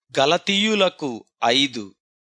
గలతీయులకు ఐదు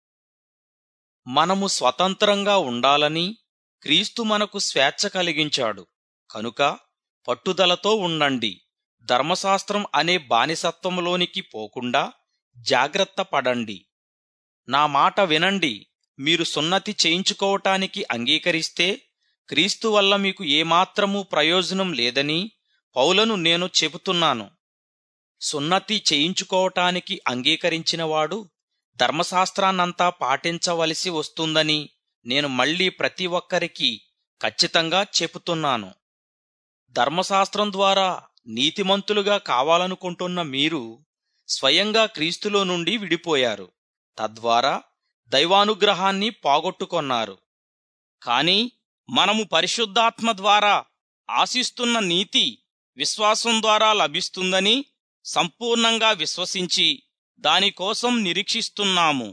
మనము స్వతంత్రంగా ఉండాలని క్రీస్తు మనకు స్వేచ్ఛ కలిగించాడు కనుక పట్టుదలతో ఉండండి ధర్మశాస్త్రం అనే బానిసత్వంలోనికి పోకుండా జాగ్రత్త పడండి నా మాట వినండి మీరు సున్నతి చేయించుకోవటానికి అంగీకరిస్తే క్రీస్తు వల్ల మీకు ఏమాత్రమూ ప్రయోజనం లేదని పౌలను నేను చెబుతున్నాను సున్నతి చేయించుకోవటానికి అంగీకరించినవాడు ధర్మశాస్త్రాన్నంతా పాటించవలసి వస్తుందని నేను మళ్ళీ ప్రతి ఒక్కరికి ఖచ్చితంగా చెబుతున్నాను ధర్మశాస్త్రం ద్వారా నీతిమంతులుగా కావాలనుకుంటున్న మీరు స్వయంగా క్రీస్తులో నుండి విడిపోయారు తద్వారా దైవానుగ్రహాన్ని పోగొట్టుకొన్నారు కాని మనము పరిశుద్ధాత్మ ద్వారా ఆశిస్తున్న నీతి విశ్వాసం ద్వారా లభిస్తుందని సంపూర్ణంగా విశ్వసించి దానికోసం నిరీక్షిస్తున్నాము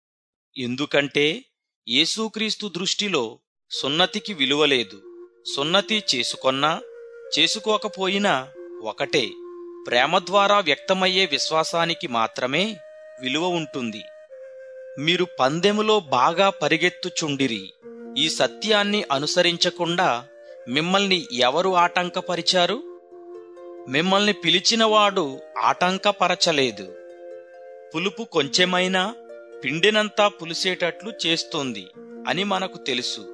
ఎందుకంటే యేసుక్రీస్తు దృష్టిలో సున్నతికి విలువలేదు సున్నతి చేసుకొన్నా చేసుకోకపోయినా ఒకటే ప్రేమ ద్వారా వ్యక్తమయ్యే విశ్వాసానికి మాత్రమే విలువ ఉంటుంది మీరు పందెములో బాగా పరిగెత్తుచుండిరి ఈ సత్యాన్ని అనుసరించకుండా మిమ్మల్ని ఎవరు ఆటంకపరిచారు మిమ్మల్ని పిలిచినవాడు ఆటంకపరచలేదు పులుపు కొంచెమైనా పిండినంతా పులిసేటట్లు చేస్తోంది అని మనకు తెలుసు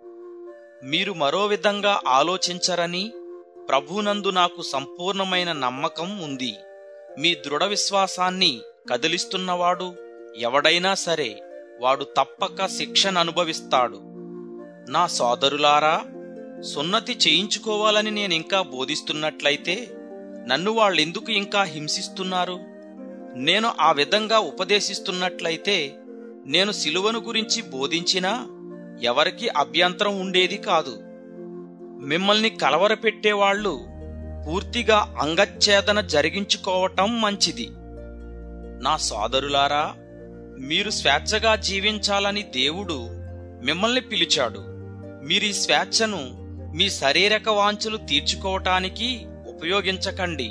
మీరు మరో విధంగా ఆలోచించరని ప్రభునందు నాకు సంపూర్ణమైన నమ్మకం ఉంది మీ దృఢ విశ్వాసాన్ని కదిలిస్తున్నవాడు ఎవడైనా సరే వాడు తప్పక శిక్షను అనుభవిస్తాడు నా సోదరులారా సున్నతి చేయించుకోవాలని నేనింకా బోధిస్తున్నట్లయితే నన్ను వాళ్ళెందుకు ఇంకా హింసిస్తున్నారు నేను ఆ విధంగా ఉపదేశిస్తున్నట్లయితే నేను సిలువను గురించి బోధించినా ఎవరికి అభ్యంతరం ఉండేది కాదు మిమ్మల్ని కలవరపెట్టేవాళ్లు పూర్తిగా అంగచ్ఛేదన జరిగించుకోవటం మంచిది నా సోదరులారా మీరు స్వేచ్ఛగా జీవించాలని దేవుడు మిమ్మల్ని పిలిచాడు మీరీ స్వేచ్ఛను మీ శారీరక వాంఛలు తీర్చుకోవటానికి ఉపయోగించకండి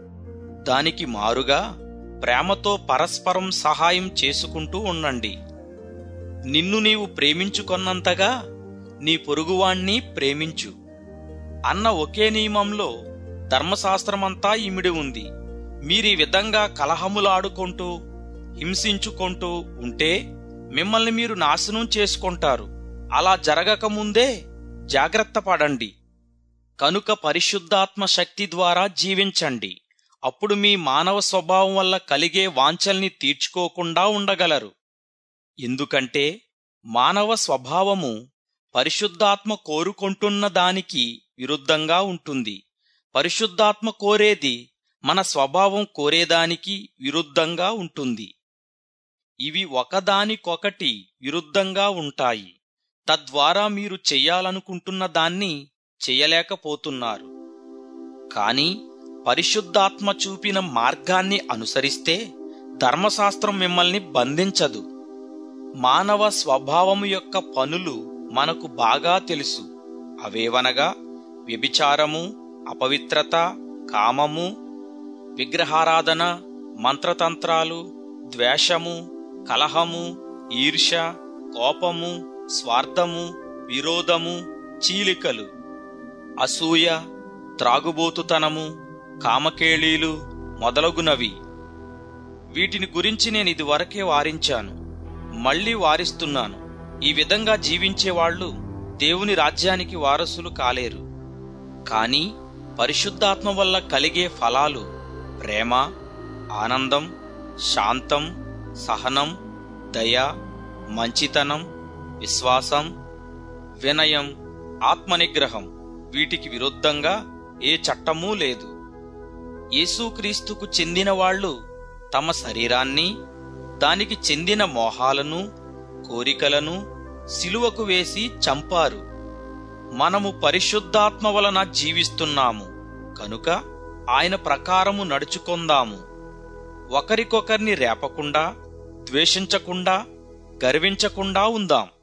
దానికి మారుగా ప్రేమతో పరస్పరం సహాయం చేసుకుంటూ ఉండండి నిన్ను నీవు ప్రేమించుకొన్నంతగా నీ పొరుగువాణ్ణి ప్రేమించు అన్న ఒకే నియమంలో ధర్మశాస్త్రమంతా ఇమిడి ఉంది మీరీ విధంగా కలహములాడుకుంటూ హింసించుకుంటూ ఉంటే మిమ్మల్ని మీరు నాశనం చేసుకుంటారు అలా జరగకముందే జాగ్రత్త పడండి కనుక పరిశుద్ధాత్మ శక్తి ద్వారా జీవించండి అప్పుడు మీ మానవ స్వభావం వల్ల కలిగే వాంఛల్ని తీర్చుకోకుండా ఉండగలరు ఎందుకంటే మానవ స్వభావము పరిశుద్ధాత్మ కోరుకుంటున్న దానికి విరుద్ధంగా ఉంటుంది పరిశుద్ధాత్మ కోరేది మన స్వభావం కోరేదానికి విరుద్ధంగా ఉంటుంది ఇవి ఒకదానికొకటి విరుద్ధంగా ఉంటాయి తద్వారా మీరు చెయ్యాలనుకుంటున్న దాన్ని చెయ్యలేకపోతున్నారు కాని పరిశుద్ధాత్మ చూపిన మార్గాన్ని అనుసరిస్తే ధర్మశాస్త్రం మిమ్మల్ని బంధించదు మానవ స్వభావము యొక్క పనులు మనకు బాగా తెలుసు అవేవనగా వ్యభిచారము అపవిత్రత కామము విగ్రహారాధన మంత్రతంత్రాలు ద్వేషము కలహము ఈర్ష కోపము స్వార్థము విరోధము చీలికలు అసూయ త్రాగుబోతుతనము కామకేళీలు మొదలగునవి వీటిని గురించి నేను ఇదివరకే వారించాను మళ్ళీ వారిస్తున్నాను ఈ విధంగా జీవించేవాళ్లు దేవుని రాజ్యానికి వారసులు కాలేరు కాని పరిశుద్ధాత్మ వల్ల కలిగే ఫలాలు ప్రేమ ఆనందం శాంతం సహనం దయ మంచితనం విశ్వాసం వినయం ఆత్మనిగ్రహం వీటికి విరుద్ధంగా ఏ చట్టమూ లేదు యేసుక్రీస్తుకు చెందిన వాళ్ళు తమ శరీరాన్ని దానికి చెందిన మోహాలను కోరికలను సిలువకు వేసి చంపారు మనము పరిశుద్ధాత్మ వలన జీవిస్తున్నాము కనుక ఆయన ప్రకారము నడుచుకొందాము ఒకరికొకరిని రేపకుండా ద్వేషించకుండా గర్వించకుండా ఉందాం